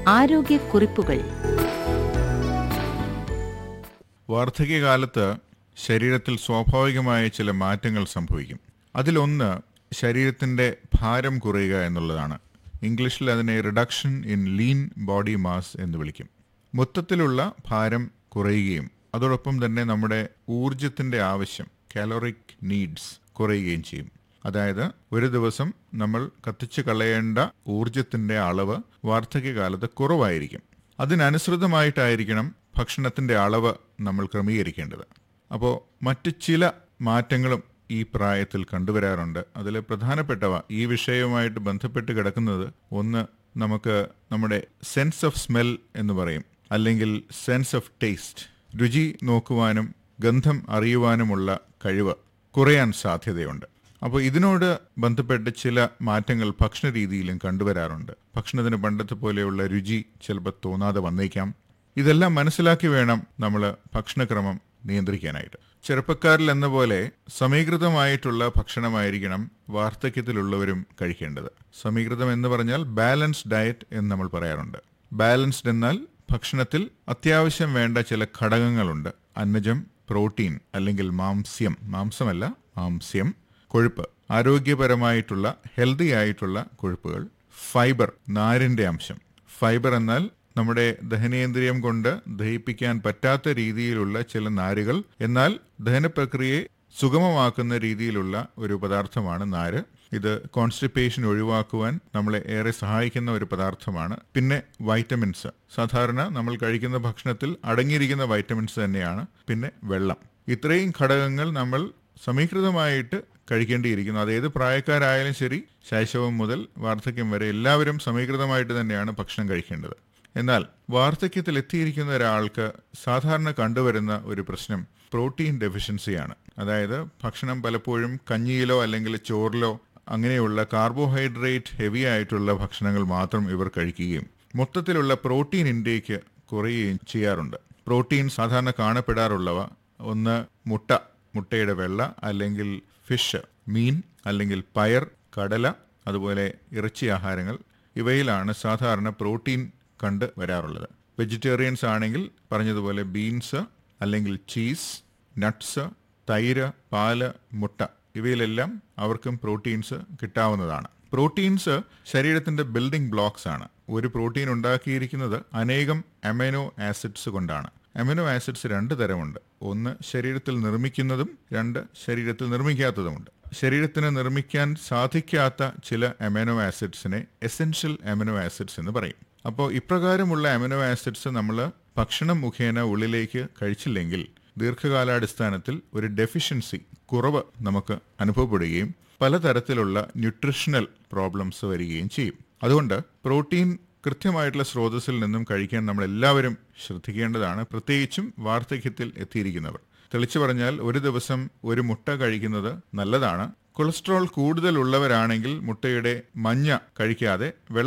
ആരോഗ്യക്കുറിപ്പുകൾ വാർദ്ധക്യകാലത്ത് ശരീരത്തിൽ സ്വാഭാവികമായ ചില മാറ്റങ്ങൾ സംഭവിക്കും അതിലൊന്ന് ശരീരത്തിൻ്റെ ഭാരം കുറയുക എന്നുള്ളതാണ് ഇംഗ്ലീഷിൽ അതിനെ reduction in lean body mass എന്ന് വിളിക്കും മൊത്തത്തിലുള്ള ഭാരം കുറയുകയും അതോടൊപ്പം തന്നെ നമ്മുടെ ഊർജത്തിൻ്റെ ആവശ്യം കാലോറിക് നീഡ്സ് കുറയുകയും ചെയ്യും അതായത് ഒരു ദിവസം നമ്മൾ കത്തിച്ചു കളയേണ്ട ഊർജത്തിൻ്റെ അളവ് വാർദ്ധക്യകാലത്ത് കുറവായിരിക്കും അതിനനുസൃതമായിട്ടായിരിക്കണം ഭക്ഷണത്തിൻ്റെ അളവ് നമ്മൾ ക്രമീകരിക്കേണ്ടത് അപ്പോൾ മറ്റ് ചില മാറ്റങ്ങളും ഈ പ്രായത്തിൽ കണ്ടുവരാറുണ്ട് അതിൽ പ്രധാനപ്പെട്ടവ ഈ വിഷയവുമായിട്ട് ബന്ധപ്പെട്ട് കിടക്കുന്നത് ഒന്ന് നമുക്ക് നമ്മുടെ സെൻസ് ഓഫ് സ്മെൽ എന്ന് പറയും അല്ലെങ്കിൽ സെൻസ് ഓഫ് ടേസ്റ്റ് രുചി നോക്കുവാനും ഗന്ധം അറിയുവാനുമുള്ള കഴിവ് കുറയാൻ സാധ്യതയുണ്ട് അപ്പോൾ ഇതിനോട് ബന്ധപ്പെട്ട് ചില മാറ്റങ്ങൾ ഭക്ഷണ രീതിയിലും കണ്ടുവരാറുണ്ട് ഭക്ഷണത്തിന് പണ്ടത്തെ പോലെയുള്ള രുചി ചിലപ്പോൾ തോന്നാതെ വന്നേക്കാം ഇതെല്ലാം മനസ്സിലാക്കി വേണം നമ്മൾ ഭക്ഷണക്രമം നിയന്ത്രിക്കാനായിട്ട് ചെറുപ്പക്കാരിൽ എന്ന പോലെ സമീകൃതമായിട്ടുള്ള ഭക്ഷണമായിരിക്കണം വാർദ്ധക്യത്തിലുള്ളവരും കഴിക്കേണ്ടത് സമീകൃതം എന്ന് പറഞ്ഞാൽ ബാലൻസ്ഡ് ഡയറ്റ് എന്ന് നമ്മൾ പറയാറുണ്ട് ബാലൻസ്ഡ് എന്നാൽ ഭക്ഷണത്തിൽ അത്യാവശ്യം വേണ്ട ചില ഘടകങ്ങളുണ്ട് അന്നജം പ്രോട്ടീൻ അല്ലെങ്കിൽ മാംസ്യം മാംസമല്ല മാംസ്യം കൊഴുപ്പ് ആരോഗ്യപരമായിട്ടുള്ള ഹെൽത്തി ആയിട്ടുള്ള കൊഴുപ്പുകൾ ഫൈബർ നാരിന്റെ അംശം ഫൈബർ എന്നാൽ നമ്മുടെ ദഹനേന്ദ്രിയം കൊണ്ട് ദഹിപ്പിക്കാൻ പറ്റാത്ത രീതിയിലുള്ള ചില നാരുകൾ എന്നാൽ ദഹനപ്രക്രിയയെ സുഗമമാക്കുന്ന രീതിയിലുള്ള ഒരു പദാർത്ഥമാണ് നാര് ഇത് കോൺസ്റ്റിപ്പേഷൻ ഒഴിവാക്കുവാൻ നമ്മളെ ഏറെ സഹായിക്കുന്ന ഒരു പദാർത്ഥമാണ് പിന്നെ വൈറ്റമിൻസ് സാധാരണ നമ്മൾ കഴിക്കുന്ന ഭക്ഷണത്തിൽ അടങ്ങിയിരിക്കുന്ന വൈറ്റമിൻസ് തന്നെയാണ് പിന്നെ വെള്ളം ഇത്രയും ഘടകങ്ങൾ നമ്മൾ സമീകൃതമായിട്ട് കഴിക്കേണ്ടിയിരിക്കുന്നു അത് ഏത് പ്രായക്കാരായാലും ശരി ശൈശവം മുതൽ വാർദ്ധക്യം വരെ എല്ലാവരും സമീകൃതമായിട്ട് തന്നെയാണ് ഭക്ഷണം കഴിക്കേണ്ടത് എന്നാൽ വാർദ്ധക്യത്തിൽ എത്തിയിരിക്കുന്ന ഒരാൾക്ക് സാധാരണ കണ്ടുവരുന്ന ഒരു പ്രശ്നം പ്രോട്ടീൻ ഡെഫിഷ്യൻസിയാണ് അതായത് ഭക്ഷണം പലപ്പോഴും കഞ്ഞിയിലോ അല്ലെങ്കിൽ ചോറിലോ അങ്ങനെയുള്ള കാർബോഹൈഡ്രേറ്റ് ഹെവി ആയിട്ടുള്ള ഭക്ഷണങ്ങൾ മാത്രം ഇവർ കഴിക്കുകയും മൊത്തത്തിലുള്ള പ്രോട്ടീൻ ഇൻടേക്ക് കുറയുകയും ചെയ്യാറുണ്ട് പ്രോട്ടീൻ സാധാരണ കാണപ്പെടാറുള്ളവ ഒന്ന് മുട്ട മുട്ടയുടെ വെള്ള അല്ലെങ്കിൽ ഫിഷ് മീൻ അല്ലെങ്കിൽ പയർ കടല അതുപോലെ ഇറച്ചി ആഹാരങ്ങൾ ഇവയിലാണ് സാധാരണ പ്രോട്ടീൻ കണ്ട് വരാറുള്ളത് വെജിറ്റേറിയൻസ് ആണെങ്കിൽ പറഞ്ഞതുപോലെ ബീൻസ് അല്ലെങ്കിൽ ചീസ് നട്ട്സ് തൈര് പാല് മുട്ട ഇവയിലെല്ലാം അവർക്കും പ്രോട്ടീൻസ് കിട്ടാവുന്നതാണ് പ്രോട്ടീൻസ് ശരീരത്തിന്റെ ബിൽഡിംഗ് ബ്ലോക്സ് ആണ് ഒരു പ്രോട്ടീൻ ഉണ്ടാക്കിയിരിക്കുന്നത് അനേകം അമൈനോ ആസിഡ്സ് കൊണ്ടാണ് അമിനോ ആസിഡ്സ് രണ്ട് തരമുണ്ട് ഒന്ന് ശരീരത്തിൽ നിർമ്മിക്കുന്നതും രണ്ട് ശരീരത്തിൽ നിർമ്മിക്കാത്തതുമുണ്ട് ശരീരത്തിന് നിർമ്മിക്കാൻ സാധിക്കാത്ത ചില അമിനോ ആസിഡ്സിനെ എസെൻഷ്യൽ അമിനോ ആസിഡ്സ് എന്ന് പറയും അപ്പോൾ ഇപ്രകാരമുള്ള അമിനോ ആസിഡ്സ് നമ്മൾ ഭക്ഷണം മുഖേന ഉള്ളിലേക്ക് കഴിച്ചില്ലെങ്കിൽ ദീർഘകാലാടിസ്ഥാനത്തിൽ ഒരു ഡെഫിഷ്യൻസി കുറവ് നമുക്ക് അനുഭവപ്പെടുകയും പലതരത്തിലുള്ള ന്യൂട്രിഷണൽ പ്രോബ്ലംസ് വരികയും ചെയ്യും അതുകൊണ്ട് പ്രോട്ടീൻ കൃത്യമായിട്ടുള്ള സ്രോതസ്സിൽ നിന്നും കഴിക്കാൻ നമ്മൾ എല്ലാവരും ശ്രദ്ധിക്കേണ്ടതാണ് പ്രത്യേകിച്ചും വാർദ്ധക്യത്തിൽ എത്തിയിരിക്കുന്നവർ തെളിച്ചു പറഞ്ഞാൽ ഒരു ദിവസം ഒരു മുട്ട കഴിക്കുന്നത് നല്ലതാണ് കൊളസ്ട്രോൾ കൂടുതലുള്ളവരാണെങ്കിൽ മുട്ടയുടെ മഞ്ഞ കഴിക്കാതെ വെള്ള